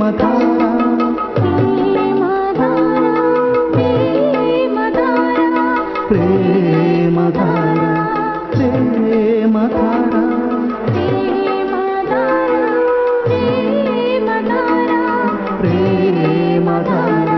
ప్రేమధార ప్రేమధార ప్రేమధార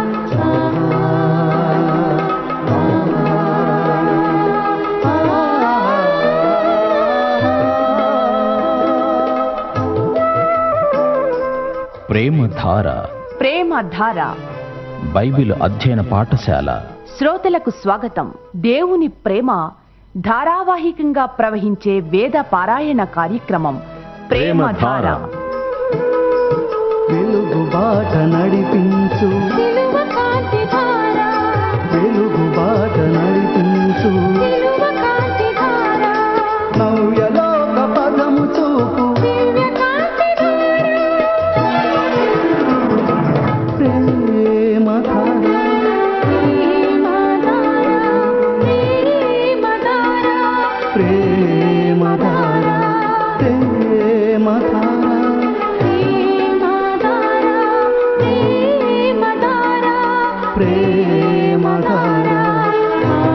ప్రేమధార ప్రేమధార Bible అధ్యయన పాఠశాల శ్రోతలకు స్వాగతం దేవుని ప్రేమ ధారావాహికంగా ప్రవహించే వేద పారాయణ కార్యక్రమం ప్రేమధార వెలుగు బాట నడిపించు వెలుగు బాట నడిపించు నవ్యలోక పదము చూపు ప్రేమధార ప్రేమధార ప్రేమధార ప్రేమధార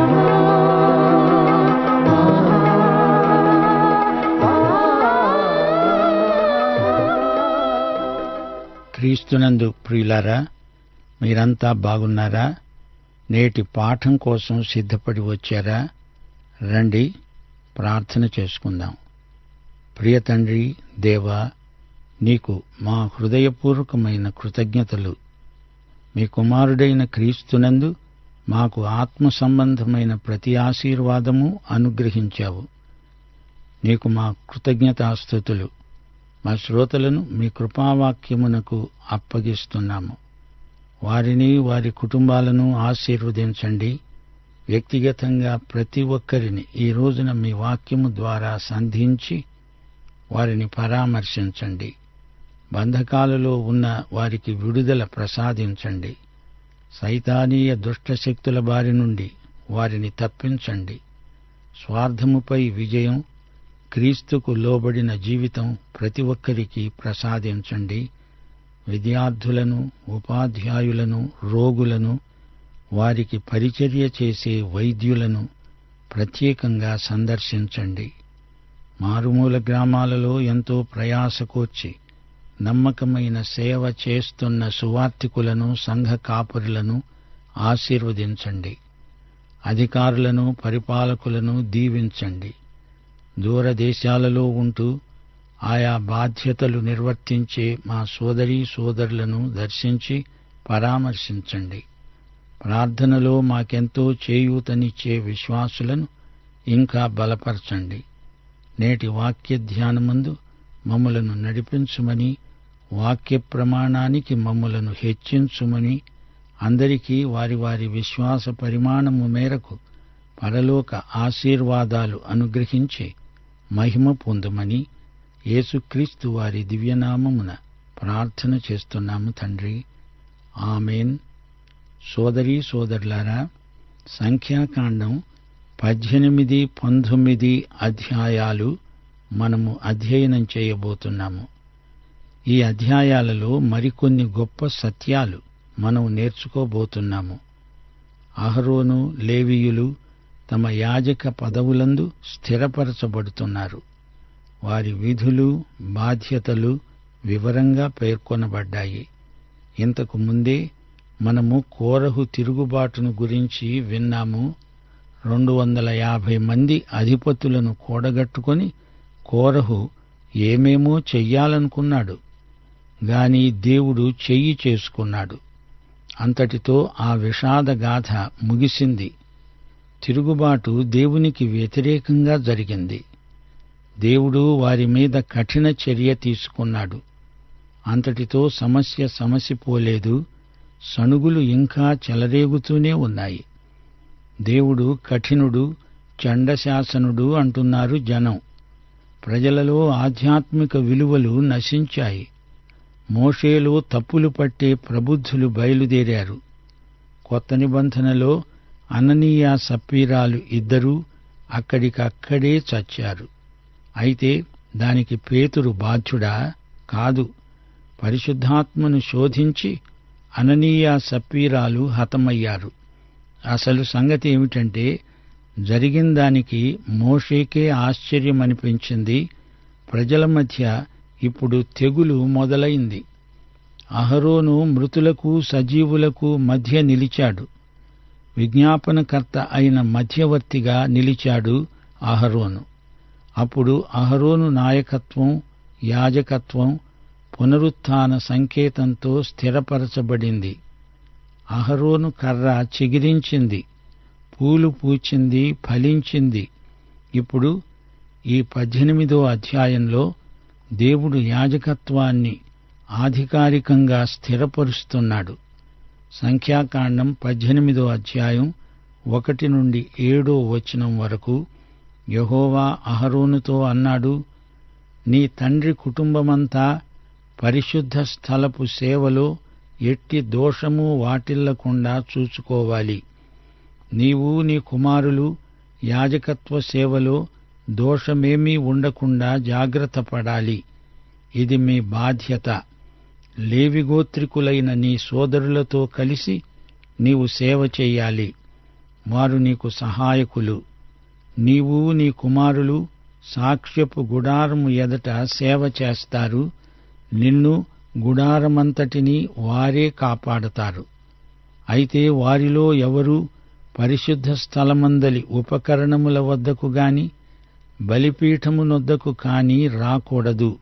క్రీస్తునందు ప్రియులారా మీరంతా బాగున్నారా నేటి పాఠం కోసం సిద్ధపడి వచ్చారా రండి ప్రార్థన చేసుకుందాం ప్రియ తండ్రి దేవా నీకు మా హృదయపూర్వకమైన కృతజ్ఞతలు మీ కుమారుడైన క్రీస్తునందు మాకు ఆత్మ సంబంధమైన ప్రతి ఆశీర్వాదము అనుగ్రహించావు నీకు మా కృతజ్ఞతాస్థుతులు మా శ్రోతలను మీ కృపావాక్యమునకు అప్పగిస్తున్నాము వారిని వారి కుటుంబాలను ఆశీర్వదించండి వ్యక్తిగతంగా ప్రతి ఒక్కరిని ఈ రోజున మీ వాక్యము ద్వారా సంధించి వారిని పరామర్శించండి బంధకాలలో ఉన్న వారికి విడుదల ప్రసాదించండి సైతానీయ దుష్టశక్తుల బారి నుండి వారిని తప్పించండి స్వార్థముపై విజయం క్రీస్తుకు లోబడిన జీవితం ప్రతి ఒక్కరికి ప్రసాదించండి విద్యార్థులను ఉపాధ్యాయులను రోగులను వారికి పరిచర్య చేసే వైద్యులను ప్రత్యేకంగా సందర్శించండి మారుమూల గ్రామాలలో ఎంతో ప్రయాసకోర్చి నమ్మకమైన సేవ చేస్తున్న సువార్తికులను సంఘ కాపురులను ఆశీర్వదించండి అధికారులను పరిపాలకులను దీవించండి దూరదేశాలలో ఉంటూ ఆయా బాధ్యతలు నిర్వర్తించే మా సోదరీ సోదరులను దర్శించి పరామర్శించండి ప్రార్థనలో మాకెంతో చేయూతనిచ్చే విశ్వాసులను ఇంకా బలపరచండి నేటి వాక్య ధ్యానమందు మమ్మలను నడిపించుమని వాక్య ప్రమాణానికి మమ్మలను హెచ్చించుమని అందరికీ వారి వారి విశ్వాస పరిమాణము మేరకు పరలోక ఆశీర్వాదాలు అనుగ్రహించి మహిమ పొందుమని యేసుక్రీస్తు వారి దివ్యనామమున ప్రార్థన చేస్తున్నాము తండ్రి ఆమెన్ సోదరీ సోదరులారా సంఖ్యాకాండం పద్దెనిమిది పంతొమ్మిది అధ్యాయాలు మనము అధ్యయనం చేయబోతున్నాము ఈ అధ్యాయాలలో మరికొన్ని గొప్ప సత్యాలు మనం నేర్చుకోబోతున్నాము అహరోను లేవీయులు తమ యాజక పదవులందు స్థిరపరచబడుతున్నారు వారి విధులు బాధ్యతలు వివరంగా పేర్కొనబడ్డాయి ఇంతకు ముందే మనము కోరహు తిరుగుబాటును గురించి విన్నాము రెండు వందల యాభై మంది అధిపతులను కూడగట్టుకొని కోరహు ఏమేమో చెయ్యాలనుకున్నాడు గాని దేవుడు చెయ్యి చేసుకున్నాడు అంతటితో ఆ విషాద గాథ ముగిసింది తిరుగుబాటు దేవునికి వ్యతిరేకంగా జరిగింది దేవుడు వారి మీద కఠిన చర్య తీసుకున్నాడు అంతటితో సమస్య సమసిపోలేదు సణుగులు ఇంకా చెలరేగుతూనే ఉన్నాయి దేవుడు కఠినుడు చండశాసనుడు అంటున్నారు జనం ప్రజలలో ఆధ్యాత్మిక విలువలు నశించాయి మోషేలో తప్పులు పట్టే ప్రబుద్ధులు బయలుదేరారు కొత్త నిబంధనలో అననీయ సప్పీరాలు ఇద్దరూ అక్కడికక్కడే చచ్చారు అయితే దానికి పేతురు బాధ్యుడా కాదు పరిశుద్ధాత్మను శోధించి అననీయ సప్పీరాలు హతమయ్యారు అసలు సంగతి ఏమిటంటే జరిగిన దానికి మోషేకే ఆశ్చర్యమనిపించింది ప్రజల మధ్య ఇప్పుడు తెగులు మొదలైంది అహరోను మృతులకు సజీవులకు మధ్య నిలిచాడు విజ్ఞాపనకర్త అయిన మధ్యవర్తిగా నిలిచాడు అహరోను అప్పుడు అహరోను నాయకత్వం యాజకత్వం పునరుత్థాన సంకేతంతో స్థిరపరచబడింది అహరోను కర్ర చిగిరించింది పూలు పూచింది ఫలించింది ఇప్పుడు ఈ పద్దెనిమిదో అధ్యాయంలో దేవుడు యాజకత్వాన్ని ఆధికారికంగా స్థిరపరుస్తున్నాడు సంఖ్యాకాండం పద్దెనిమిదో అధ్యాయం ఒకటి నుండి ఏడో వచనం వరకు యహోవా అహరోనుతో అన్నాడు నీ తండ్రి కుటుంబమంతా పరిశుద్ధ స్థలపు సేవలో ఎట్టి దోషము వాటిల్లకుండా చూచుకోవాలి నీవు నీ కుమారులు యాజకత్వ సేవలో దోషమేమీ ఉండకుండా జాగ్రత్త పడాలి ఇది మీ బాధ్యత లేవిగోత్రికులైన నీ సోదరులతో కలిసి నీవు సేవ చెయ్యాలి వారు నీకు సహాయకులు నీవు నీ కుమారులు సాక్ష్యపు గుడారము ఎదట సేవ చేస్తారు నిన్ను గుడారమంతటిని వారే కాపాడతారు అయితే వారిలో ఎవరూ పరిశుద్ధ స్థలమందలి ఉపకరణముల వద్దకు గాని బలిపీఠమునొద్దకు కాని రాకూడదు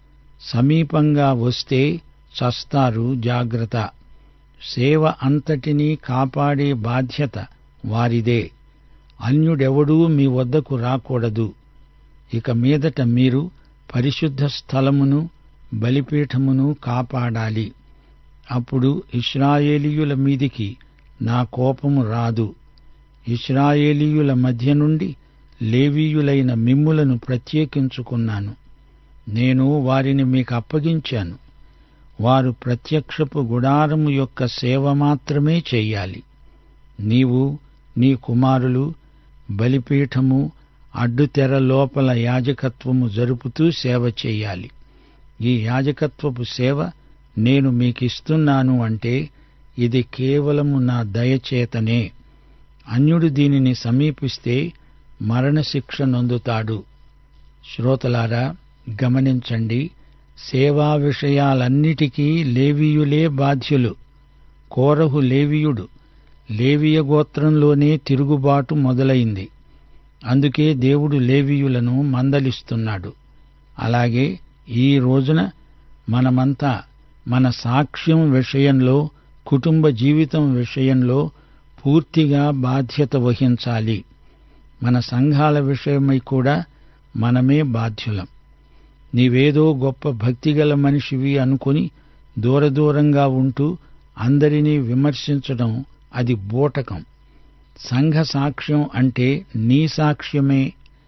సమీపంగా వస్తే చస్తారు జాగ్రత్త సేవ అంతటినీ కాపాడే బాధ్యత వారిదే అన్యుడెవడూ మీ వద్దకు రాకూడదు ఇక మీదట మీరు పరిశుద్ధ స్థలమును బలిపీఠమును కాపాడాలి అప్పుడు ఇస్రాయేలీయుల మీదికి నా కోపము రాదు ఇస్రాయేలీయుల మధ్య నుండి లేవీయులైన మిమ్ములను ప్రత్యేకించుకున్నాను నేను వారిని మీకు అప్పగించాను వారు ప్రత్యక్షపు గుడారము యొక్క సేవ మాత్రమే చెయ్యాలి నీవు నీ కుమారులు బలిపీఠము అడ్డుతెర లోపల యాజకత్వము జరుపుతూ సేవ చెయ్యాలి ఈ యాజకత్వపు సేవ నేను మీకిస్తున్నాను అంటే ఇది కేవలము నా దయచేతనే అన్యుడు దీనిని సమీపిస్తే మరణశిక్ష నొందుతాడు శ్రోతలారా గమనించండి సేవా విషయాలన్నిటికీ లేవీయులే బాధ్యులు కోరహు లేవీయుడు లేవియ గోత్రంలోనే తిరుగుబాటు మొదలైంది అందుకే దేవుడు లేవీయులను మందలిస్తున్నాడు అలాగే ఈ రోజున మనమంతా మన సాక్ష్యం విషయంలో కుటుంబ జీవితం విషయంలో పూర్తిగా బాధ్యత వహించాలి మన సంఘాల విషయమై కూడా మనమే బాధ్యులం నీవేదో గొప్ప భక్తిగల మనిషివి అనుకుని దూరదూరంగా ఉంటూ అందరినీ విమర్శించడం అది బూటకం సంఘ సాక్ష్యం అంటే నీ సాక్ష్యమే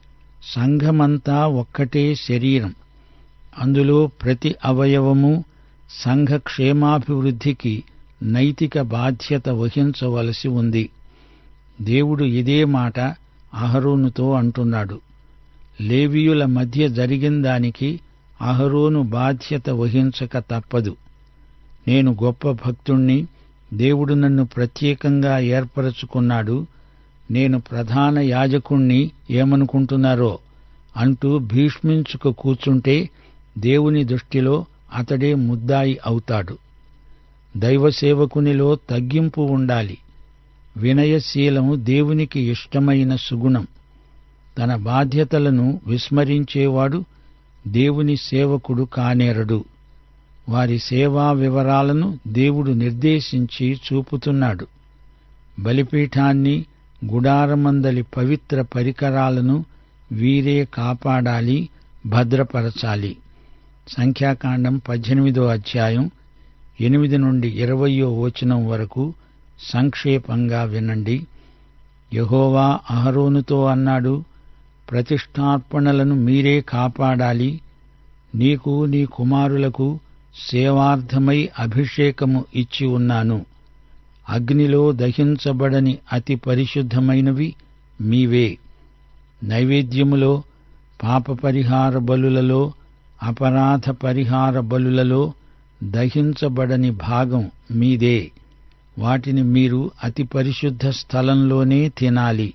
సంఘమంతా ఒక్కటే శరీరం అందులో ప్రతి అవయవము సంఘ క్షేమాభివృద్ధికి నైతిక బాధ్యత వహించవలసి ఉంది దేవుడు ఇదే మాట అహరోనుతో అంటున్నాడు లేవీయుల మధ్య జరిగిన దానికి అహరోను బాధ్యత వహించక తప్పదు నేను గొప్ప భక్తుణ్ణి దేవుడు నన్ను ప్రత్యేకంగా ఏర్పరచుకున్నాడు నేను ప్రధాన యాజకుణ్ణి ఏమనుకుంటున్నారో అంటూ భీష్మించుకు కూర్చుంటే దేవుని దృష్టిలో అతడే ముద్దాయి అవుతాడు దైవ సేవకునిలో తగ్గింపు ఉండాలి వినయశీలము దేవునికి ఇష్టమైన సుగుణం తన బాధ్యతలను విస్మరించేవాడు దేవుని సేవకుడు కానేరడు వారి సేవా వివరాలను దేవుడు నిర్దేశించి చూపుతున్నాడు బలిపీఠాన్ని గుడారమందలి పవిత్ర పరికరాలను వీరే కాపాడాలి భద్రపరచాలి సంఖ్యాకాండం పద్దెనిమిదో అధ్యాయం ఎనిమిది నుండి ఇరవయో వచనం వరకు సంక్షేపంగా వినండి యహోవా అహరోనుతో అన్నాడు ప్రతిష్టార్పణలను మీరే కాపాడాలి నీకు నీ కుమారులకు సేవార్థమై అభిషేకము ఇచ్చి ఉన్నాను అగ్నిలో దహించబడని అతి పరిశుద్ధమైనవి మీవే నైవేద్యములో పాప పరిహార బలులలో అపరాధ పరిహార బలులలో దహించబడని భాగం మీదే వాటిని మీరు అతి పరిశుద్ధ స్థలంలోనే తినాలి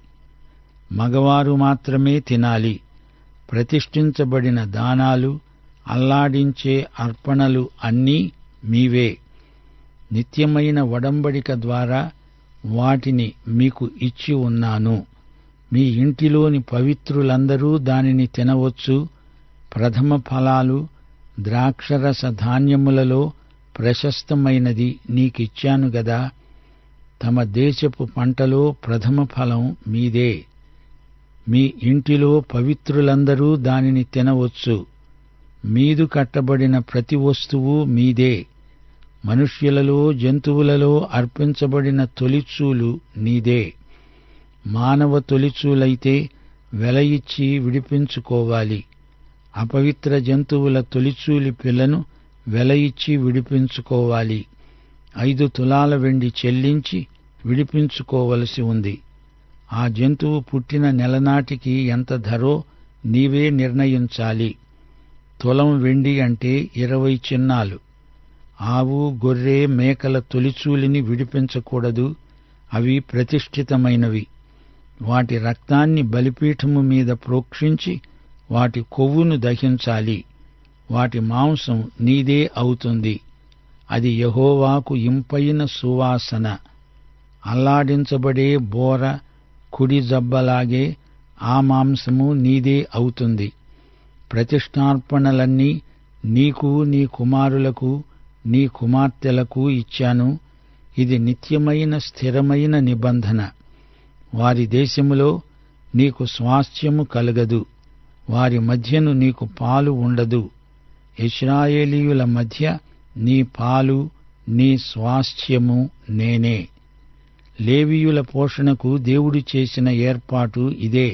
మగవారు మాత్రమే తినాలి ప్రతిష్ఠించబడిన దానాలు అల్లాడించే అర్పణలు అన్నీ మీవే నిత్యమైన వడంబడిక ద్వారా వాటిని మీకు ఇచ్చి ఉన్నాను మీ ఇంటిలోని పవిత్రులందరూ దానిని తినవచ్చు ప్రథమ ఫలాలు ద్రాక్షరస ధాన్యములలో ప్రశస్తమైనది నీకిచ్చాను గదా తమ దేశపు పంటలో ప్రథమ ఫలం మీదే మీ ఇంటిలో పవిత్రులందరూ దానిని తినవచ్చు మీదు కట్టబడిన ప్రతి వస్తువు మీదే మనుష్యులలో జంతువులలో అర్పించబడిన తొలిచూలు నీదే మానవ తొలిచూలైతే వెల ఇచ్చి విడిపించుకోవాలి అపవిత్ర జంతువుల తొలిచూలి పిల్లను వెల ఇచ్చి విడిపించుకోవాలి ఐదు తులాల వెండి చెల్లించి విడిపించుకోవలసి ఉంది ఆ జంతువు పుట్టిన నెలనాటికి ఎంత ధరో నీవే నిర్ణయించాలి తులం వెండి అంటే ఇరవై చిన్నాలు ఆవు గొర్రె మేకల తొలిచూలిని విడిపించకూడదు అవి ప్రతిష్ఠితమైనవి వాటి రక్తాన్ని బలిపీఠము మీద ప్రోక్షించి వాటి కొవ్వును దహించాలి వాటి మాంసం నీదే అవుతుంది అది యహోవాకు ఇంపైన సువాసన అల్లాడించబడే బోర కుడి జబ్బలాగే ఆ మాంసము నీదే అవుతుంది ప్రతిష్టార్పణలన్నీ నీకు నీ కుమారులకు నీ కుమార్తెలకు ఇచ్చాను ఇది నిత్యమైన స్థిరమైన నిబంధన వారి దేశములో నీకు స్వాస్థ్యము కలగదు వారి మధ్యను నీకు పాలు ఉండదు ఇస్రాయేలీయుల మధ్య నీ పాలు నీ స్వాస్థ్యము నేనే లేవీయుల పోషణకు దేవుడు చేసిన ఏర్పాటు ఇదే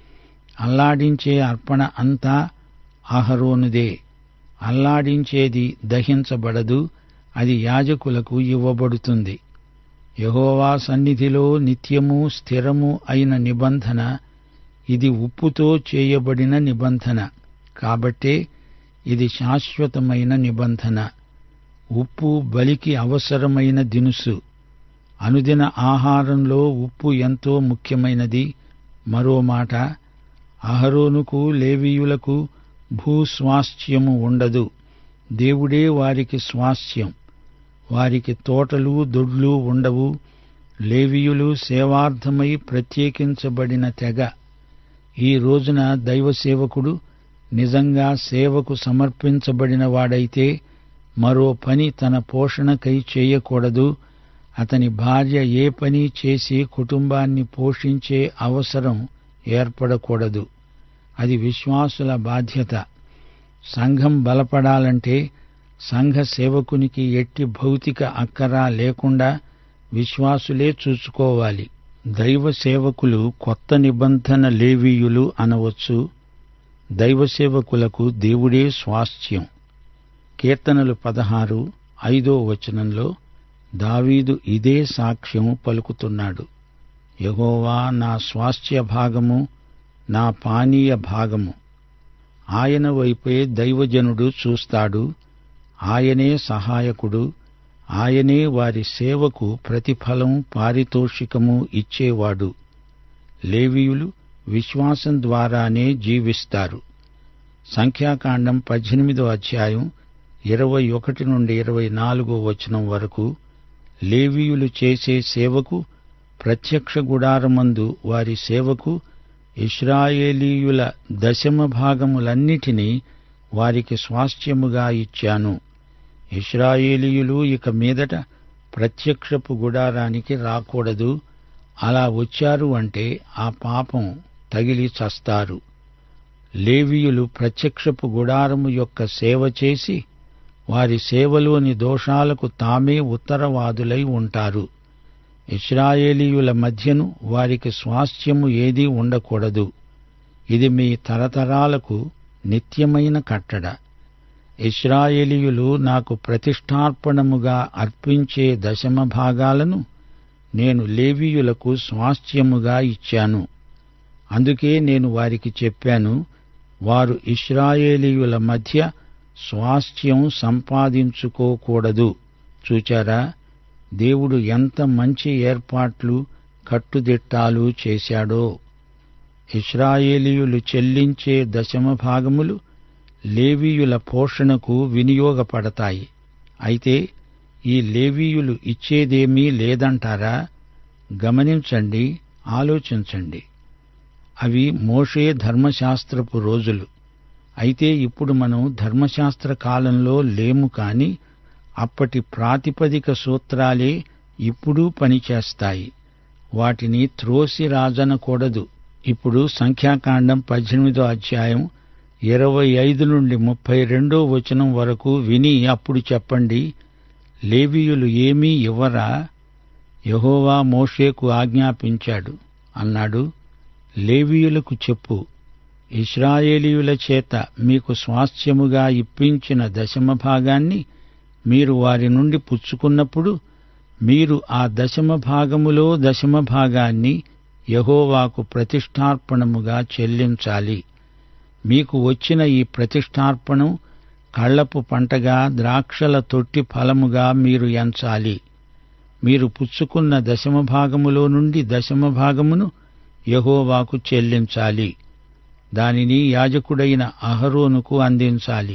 అల్లాడించే అర్పణ అంతా అహరోనుదే అల్లాడించేది దహించబడదు అది యాజకులకు ఇవ్వబడుతుంది యహోవా సన్నిధిలో నిత్యము స్థిరము అయిన నిబంధన ఇది ఉప్పుతో చేయబడిన నిబంధన కాబట్టే ఇది శాశ్వతమైన నిబంధన ఉప్పు బలికి అవసరమైన దినుసు అనుదిన ఆహారంలో ఉప్పు ఎంతో ముఖ్యమైనది మరో మాట అహరోనుకు లేవీయులకు భూస్వాస్థ్యము ఉండదు దేవుడే వారికి స్వాస్థ్యం వారికి తోటలు దొడ్లు ఉండవు లేవీయులు సేవార్థమై ప్రత్యేకించబడిన తెగ ఈ రోజున దైవ సేవకుడు నిజంగా సేవకు సమర్పించబడిన వాడైతే మరో పని తన పోషణకై చేయకూడదు అతని భార్య ఏ పని చేసి కుటుంబాన్ని పోషించే అవసరం ఏర్పడకూడదు అది విశ్వాసుల బాధ్యత సంఘం బలపడాలంటే సంఘ సేవకునికి ఎట్టి భౌతిక అక్కరా లేకుండా విశ్వాసులే చూసుకోవాలి దైవ సేవకులు కొత్త నిబంధన లేవీయులు అనవచ్చు దైవ సేవకులకు దేవుడే స్వాస్థ్యం కీర్తనలు పదహారు ఐదో వచనంలో దావీదు ఇదే సాక్ష్యం పలుకుతున్నాడు యహోవా నా స్వాస్థ్య భాగము నా పానీయ భాగము ఆయన వైపే దైవజనుడు చూస్తాడు ఆయనే సహాయకుడు ఆయనే వారి సేవకు ప్రతిఫలం పారితోషికము ఇచ్చేవాడు లేవీయులు విశ్వాసం ద్వారానే జీవిస్తారు సంఖ్యాకాండం పద్దెనిమిదో అధ్యాయం ఇరవై ఒకటి నుండి ఇరవై నాలుగో వచనం వరకు లేవీయులు చేసే సేవకు ప్రత్యక్ష గుడారమందు వారి సేవకు ఇస్రాయేలీయుల దశమ భాగములన్నిటినీ వారికి స్వాస్థ్యముగా ఇచ్చాను ఇస్రాయేలీయులు ఇక మీదట ప్రత్యక్షపు గుడారానికి రాకూడదు అలా వచ్చారు అంటే ఆ పాపం తగిలి చస్తారు లేవీయులు ప్రత్యక్షపు గుడారము యొక్క సేవ చేసి వారి సేవలోని దోషాలకు తామే ఉత్తరవాదులై ఉంటారు ఇస్రాయేలీయుల మధ్యను వారికి స్వాస్థ్యము ఏదీ ఉండకూడదు ఇది మీ తరతరాలకు నిత్యమైన కట్టడ ఇస్రాయేలీయులు నాకు ప్రతిష్టార్పణముగా అర్పించే దశమ భాగాలను నేను లేవీయులకు స్వాస్థ్యముగా ఇచ్చాను అందుకే నేను వారికి చెప్పాను వారు ఇస్రాయేలీయుల మధ్య స్వాస్థ్యం సంపాదించుకోకూడదు చూచారా దేవుడు ఎంత మంచి ఏర్పాట్లు కట్టుదిట్టాలు చేశాడో ఇస్రాయేలీయులు చెల్లించే దశమ భాగములు లేవీయుల పోషణకు వినియోగపడతాయి అయితే ఈ లేవీయులు ఇచ్చేదేమీ లేదంటారా గమనించండి ఆలోచించండి అవి మోషే ధర్మశాస్త్రపు రోజులు అయితే ఇప్పుడు మనం ధర్మశాస్త్ర కాలంలో లేము కాని అప్పటి ప్రాతిపదిక సూత్రాలే ఇప్పుడు పనిచేస్తాయి వాటిని త్రోసి రాజనకూడదు ఇప్పుడు సంఖ్యాకాండం పద్దెనిమిదో అధ్యాయం ఇరవై ఐదు నుండి ముప్పై రెండో వచనం వరకు విని అప్పుడు చెప్పండి లేవీయులు ఏమీ ఇవ్వరా యహోవా మోషేకు ఆజ్ఞాపించాడు అన్నాడు లేవీయులకు చెప్పు ఇస్రాయేలీయుల చేత మీకు స్వాస్థ్యముగా ఇప్పించిన దశమ భాగాన్ని మీరు వారి నుండి పుచ్చుకున్నప్పుడు మీరు ఆ దశమ భాగములో దశమ భాగాన్ని యహోవాకు ప్రతిష్టార్పణముగా చెల్లించాలి మీకు వచ్చిన ఈ ప్రతిష్టార్పణం కళ్లపు పంటగా ద్రాక్షల తొట్టి ఫలముగా మీరు ఎంచాలి మీరు పుచ్చుకున్న దశమ భాగములో నుండి దశమ భాగమును యహోవాకు చెల్లించాలి దానిని యాజకుడైన అహరోనుకు అందించాలి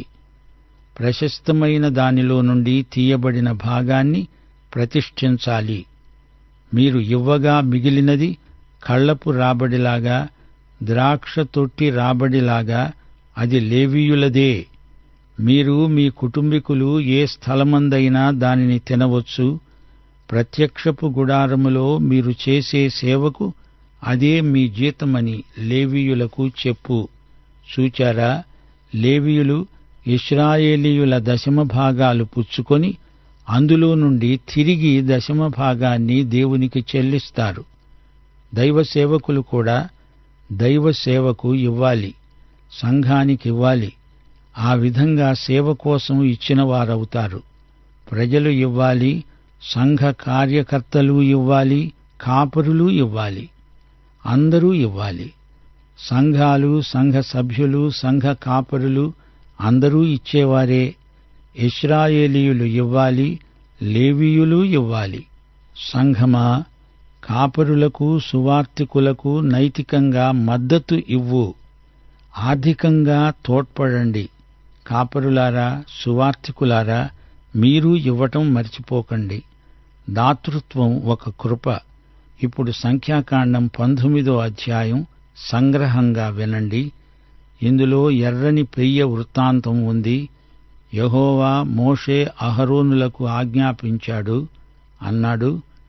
ప్రశస్తమైన దానిలో నుండి తీయబడిన భాగాన్ని ప్రతిష్ఠించాలి మీరు ఇవ్వగా మిగిలినది కళ్లపు రాబడిలాగా ద్రాక్ష తొట్టి రాబడిలాగా అది లేవీయులదే మీరు మీ కుటుంబీకులు ఏ స్థలమందైనా దానిని తినవచ్చు ప్రత్యక్షపు గుడారములో మీరు చేసే సేవకు అదే మీ జీతమని లేవీయులకు చెప్పు చూచారా లేవీయులు ఇస్రాయేలీయుల దశమ భాగాలు పుచ్చుకొని అందులో నుండి తిరిగి దశమ భాగాన్ని దేవునికి చెల్లిస్తారు దైవ సేవకులు కూడా దైవ సేవకు ఇవ్వాలి సంఘానికి ఇవ్వాలి ఆ విధంగా సేవ కోసం ఇచ్చిన వారవుతారు ప్రజలు ఇవ్వాలి సంఘ కార్యకర్తలు ఇవ్వాలి కాపరులు ఇవ్వాలి అందరూ ఇవ్వాలి సంఘాలు సంఘ సభ్యులు సంఘ కాపరులు అందరూ ఇచ్చేవారే ఇస్రాయేలీయులు ఇవ్వాలి లేవీయులు ఇవ్వాలి సంఘమా కాపరులకు సువార్తికులకు నైతికంగా మద్దతు ఇవ్వు ఆర్థికంగా తోడ్పడండి కాపరులారా సువార్తికులారా మీరు ఇవ్వటం మర్చిపోకండి దాతృత్వం ఒక కృప ఇప్పుడు సంఖ్యాకాండం పంతొమ్మిదో అధ్యాయం సంగ్రహంగా వినండి ఇందులో ఎర్రని పెయ్య వృత్తాంతం ఉంది యహోవా మోషే అహరోనులకు ఆజ్ఞాపించాడు అన్నాడు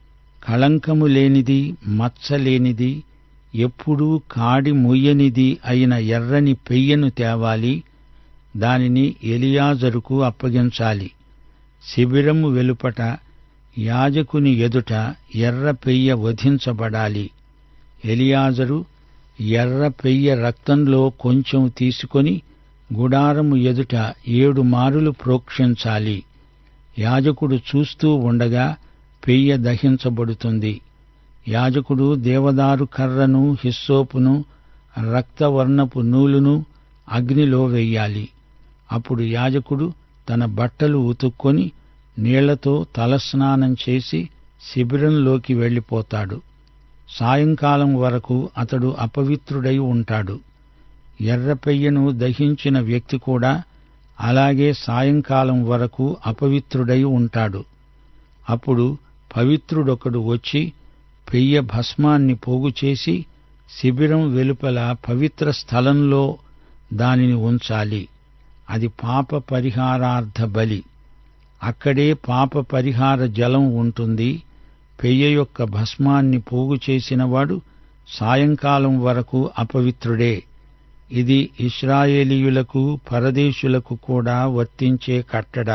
కళంకము లేనిది మచ్చ లేనిది ఎప్పుడూ కాడి మొయ్యనిది అయిన ఎర్రని పెయ్యను తేవాలి దానిని ఎలియాజరుకు అప్పగించాలి శిబిరము వెలుపట యాజకుని ఎదుట ఎర్ర పెయ్య వధించబడాలి ఎలియాజరు ఎర్ర పెయ్య రక్తంలో కొంచెం తీసుకొని గుడారము ఎదుట ఏడు మారులు ప్రోక్షించాలి యాజకుడు చూస్తూ ఉండగా పెయ్య దహించబడుతుంది యాజకుడు దేవదారు కర్రను హిస్సోపును రక్తవర్ణపు నూలును అగ్నిలో వెయ్యాలి అప్పుడు యాజకుడు తన బట్టలు ఉతుక్కొని నీళ్లతో తలస్నానం చేసి శిబిరంలోకి వెళ్ళిపోతాడు సాయంకాలం వరకు అతడు అపవిత్రుడై ఉంటాడు ఎర్రపెయ్యను దహించిన వ్యక్తి కూడా అలాగే సాయంకాలం వరకు అపవిత్రుడై ఉంటాడు అప్పుడు పవిత్రుడొకడు వచ్చి పెయ్య భస్మాన్ని పోగు చేసి శిబిరం వెలుపల పవిత్ర స్థలంలో దానిని ఉంచాలి అది పాప పరిహారార్థ బలి అక్కడే పాప పరిహార జలం ఉంటుంది పెయ్య యొక్క భస్మాన్ని పోగు చేసినవాడు సాయంకాలం వరకు అపవిత్రుడే ఇది ఇస్రాయేలీయులకు పరదేశులకు కూడా వర్తించే కట్టడ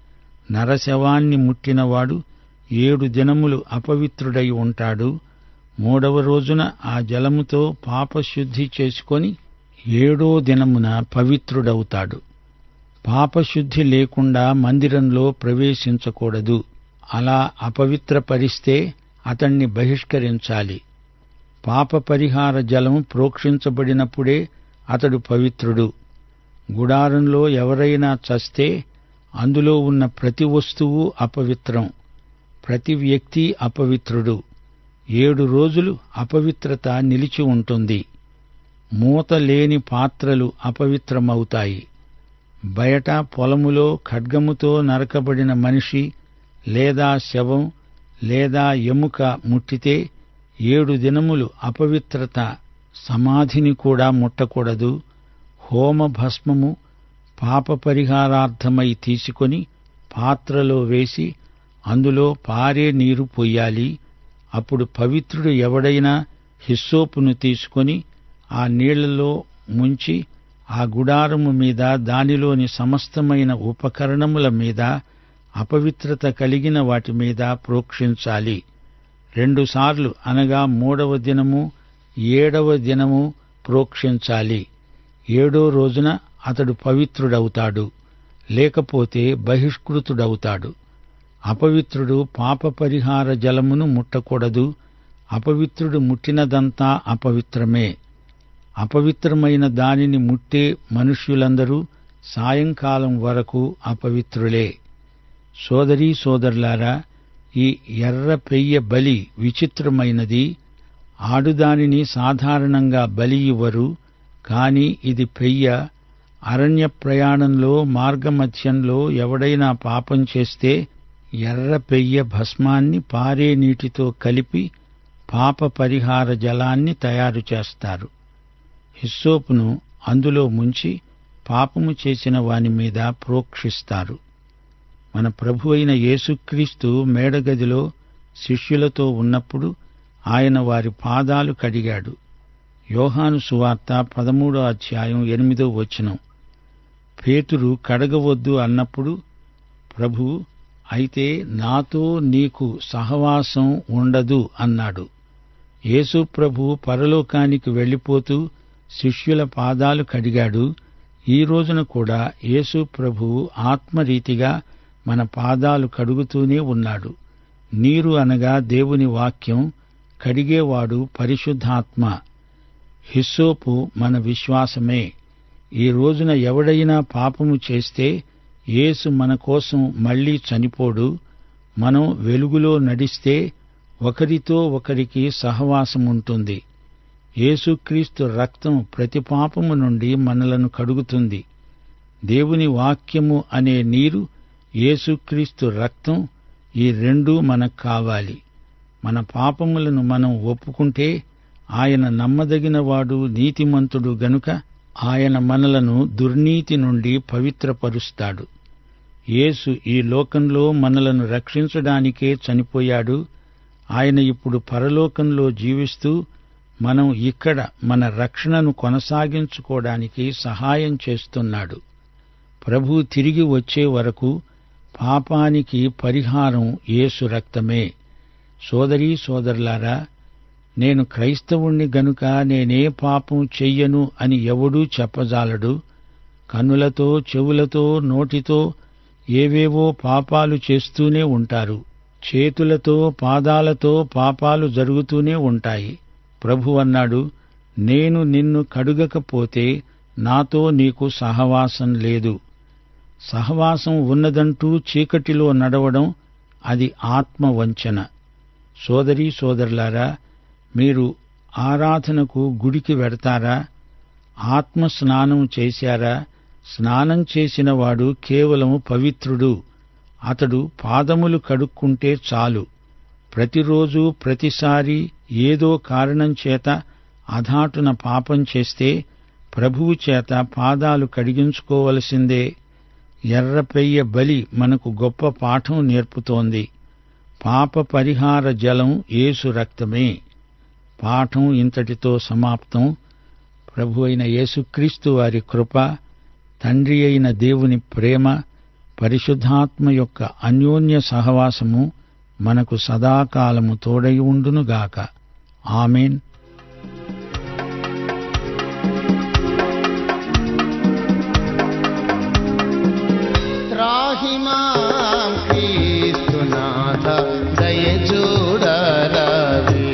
నరశవాన్ని ముట్టినవాడు ఏడు దినములు అపవిత్రుడై ఉంటాడు మూడవ రోజున ఆ జలముతో పాపశుద్ధి చేసుకొని ఏడో దినమున పవిత్రుడవుతాడు పాపశుద్ధి లేకుండా మందిరంలో ప్రవేశించకూడదు అలా అపవిత్రపరిస్తే అతణ్ణి బహిష్కరించాలి పాప పరిహార జలం ప్రోక్షించబడినప్పుడే అతడు పవిత్రుడు గుడారంలో ఎవరైనా చస్తే అందులో ఉన్న ప్రతి వస్తువు అపవిత్రం ప్రతి వ్యక్తి అపవిత్రుడు ఏడు రోజులు అపవిత్రత నిలిచి ఉంటుంది మూత లేని పాత్రలు అపవిత్రమవుతాయి బయట పొలములో ఖడ్గముతో నరకబడిన మనిషి లేదా శవం లేదా ఎముక ముట్టితే ఏడు దినములు అపవిత్రత సమాధిని కూడా ముట్టకూడదు హోమ భస్మము పాప పరిహారార్థమై తీసుకొని పాత్రలో వేసి అందులో పారే నీరు పొయ్యాలి అప్పుడు పవిత్రుడు ఎవడైనా హిస్సోపును తీసుకొని ఆ నీళ్లలో ముంచి ఆ గుడారము మీద దానిలోని సమస్తమైన ఉపకరణముల మీద అపవిత్రత కలిగిన వాటి మీద ప్రోక్షించాలి రెండుసార్లు అనగా మూడవ దినము ఏడవ దినము ప్రోక్షించాలి ఏడో రోజున అతడు పవిత్రుడవుతాడు లేకపోతే బహిష్కృతుడవుతాడు అపవిత్రుడు పాప పరిహార జలమును ముట్టకూడదు అపవిత్రుడు ముట్టినదంతా అపవిత్రమే అపవిత్రమైన దానిని ముట్టే మనుష్యులందరూ సాయంకాలం వరకు అపవిత్రులే సోదరీ సోదరులారా ఈ ఎర్ర పెయ్య బలి విచిత్రమైనది ఆడుదానిని సాధారణంగా బలి ఇవ్వరు కాని ఇది పెయ్య అరణ్య ప్రయాణంలో మార్గమధ్యంలో ఎవడైనా పాపం చేస్తే ఎర్ర పెయ్య భస్మాన్ని పారే నీటితో కలిపి పాప పరిహార జలాన్ని తయారు చేస్తారు హిస్సోపును అందులో ముంచి పాపము చేసిన వాని మీద ప్రోక్షిస్తారు మన ప్రభు అయిన యేసుక్రీస్తు మేడగదిలో శిష్యులతో ఉన్నప్పుడు ఆయన వారి పాదాలు కడిగాడు యోహాను సువార్త పదమూడో అధ్యాయం ఎనిమిదో వచనం పేతురు కడగవద్దు అన్నప్పుడు ప్రభు అయితే నాతో నీకు సహవాసం ఉండదు అన్నాడు యేసు ప్రభు పరలోకానికి వెళ్ళిపోతూ శిష్యుల పాదాలు కడిగాడు ఈ రోజున కూడా యేసు ప్రభు ఆత్మరీతిగా మన పాదాలు కడుగుతూనే ఉన్నాడు నీరు అనగా దేవుని వాక్యం కడిగేవాడు పరిశుద్ధాత్మ హిస్సోపు మన విశ్వాసమే ఈ రోజున ఎవడైనా పాపము చేస్తే యేసు మన కోసం మళ్లీ చనిపోడు మనం వెలుగులో నడిస్తే ఒకరితో ఒకరికి సహవాసం ఉంటుంది యేసుక్రీస్తు రక్తం ప్రతి పాపము నుండి మనలను కడుగుతుంది దేవుని వాక్యము అనే నీరు యేసుక్రీస్తు రక్తం ఈ రెండూ మనకు కావాలి మన పాపములను మనం ఒప్పుకుంటే ఆయన నమ్మదగినవాడు నీతిమంతుడు గనుక ఆయన మనలను దుర్నీతి నుండి పవిత్రపరుస్తాడు యేసు ఈ లోకంలో మనలను రక్షించడానికే చనిపోయాడు ఆయన ఇప్పుడు పరలోకంలో జీవిస్తూ మనం ఇక్కడ మన రక్షణను కొనసాగించుకోవడానికి సహాయం చేస్తున్నాడు ప్రభు తిరిగి వచ్చే వరకు పాపానికి పరిహారం యేసు రక్తమే సోదరీ సోదరులారా నేను క్రైస్తవుణ్ణి గనుక నేనే పాపం చెయ్యను అని ఎవడూ చెప్పజాలడు కన్నులతో చెవులతో నోటితో ఏవేవో పాపాలు చేస్తూనే ఉంటారు చేతులతో పాదాలతో పాపాలు జరుగుతూనే ఉంటాయి ప్రభు అన్నాడు నేను నిన్ను కడుగకపోతే నాతో నీకు సహవాసం లేదు సహవాసం ఉన్నదంటూ చీకటిలో నడవడం అది ఆత్మ వంచన సోదరీ సోదరులారా మీరు ఆరాధనకు గుడికి వెడతారా ఆత్మ స్నానం చేశారా స్నానం చేసిన వాడు కేవలం పవిత్రుడు అతడు పాదములు కడుక్కుంటే చాలు ప్రతిరోజు ప్రతిసారి ఏదో కారణం చేత అధాటున పాపం చేస్తే ప్రభువు చేత పాదాలు కడిగించుకోవలసిందే ఎర్రపెయ్య బలి మనకు గొప్ప పాఠం నేర్పుతోంది పాప పరిహార జలం యేసు రక్తమే పాఠం ఇంతటితో సమాప్తం ప్రభు అయిన యేసుక్రీస్తు వారి కృప తండ్రి అయిన దేవుని ప్రేమ పరిశుద్ధాత్మ యొక్క అన్యోన్య సహవాసము మనకు సదాకాలము తోడై ఉండునుగాక ఆమెన్ త్రాహి మాం క్రీస్తునాథ దయచూడరావే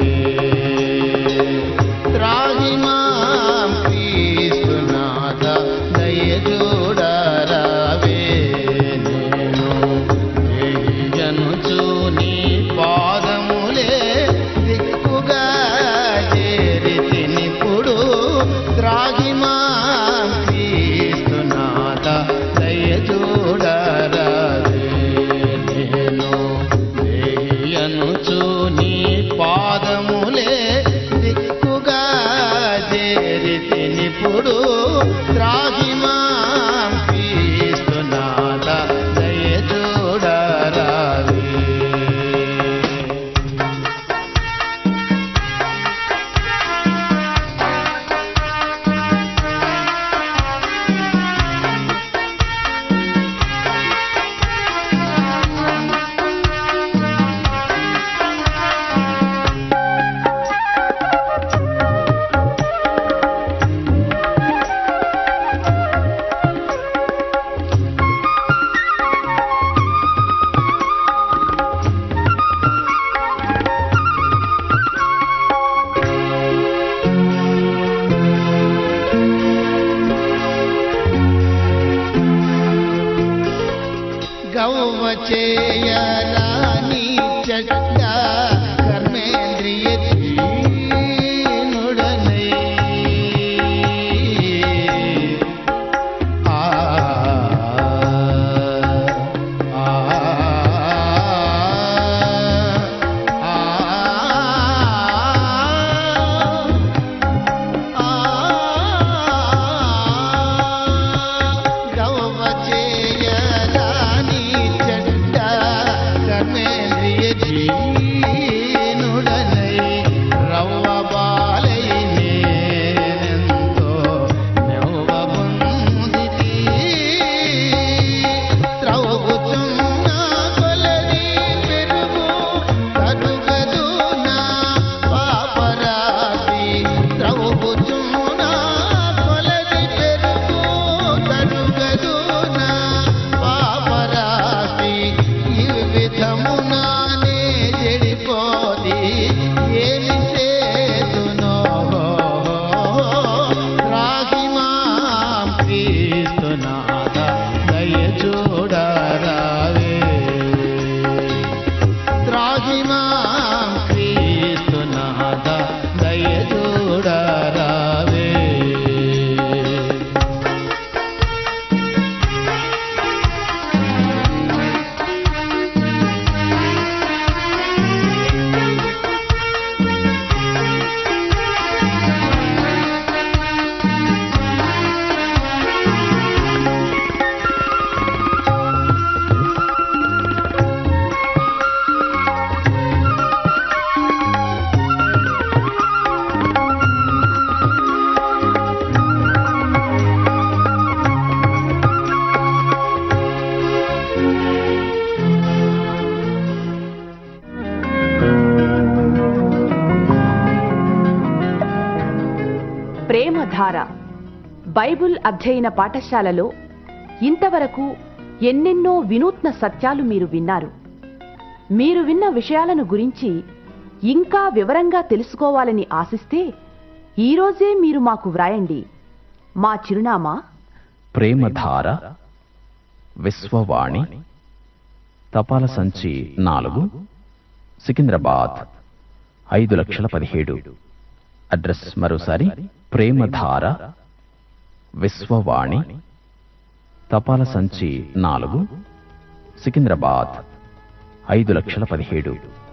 త్రాహి మాం క్రీస్తునాథ దయచూడరావే గౌవ చేయరాని చెడ్డ కర్మేంద్రియ దీనుడనై ఆ ఆ గౌవ చేయరాని చెడ్డ కర్మేంద్రియ జీనుడనై రవ్వ బాలై నేనెంతో నెవ్వ పొందితి త్రవ్వుచున్న కొలది పెరుగు కడుగదు నా పాపరాశి త్రవ్వుచున్న కొలది పెరుగు కడుగదు నా పాపరాశి ఈ విధమునానే చెడిపోది ఏమి చేతునో రాహిమా క్రీస్తునాథ దయ చూడరావే త్రాహిమా క్రీస్తునాథ దయ చూడరావే ప్రేమధార బైబుల్ అధ్యయన పాఠశాలలో ఇంతవరకు ఎన్నెన్నో వినూత్న సత్యాలు మీరు విన్నారు మీరు విన్న విషయాలను గురించి ఇంకా వివరంగా తెలుసుకోవాలని ఆశిస్తే ఈరోజే మీరు మాకు వ్రాయండి మా చిరునామా ప్రేమధార విశ్వవాణి తపాల సంచి నాలుగు సికింద్రాబాద్ ఐదు లక్షల పదిహేడు అడ్రస్ మరోసారి ప్రేమధార విశ్వవాణి తపాల సంచి నాలుగు సికింద్రాబాద్ ఐదు లక్షల పదిహేడు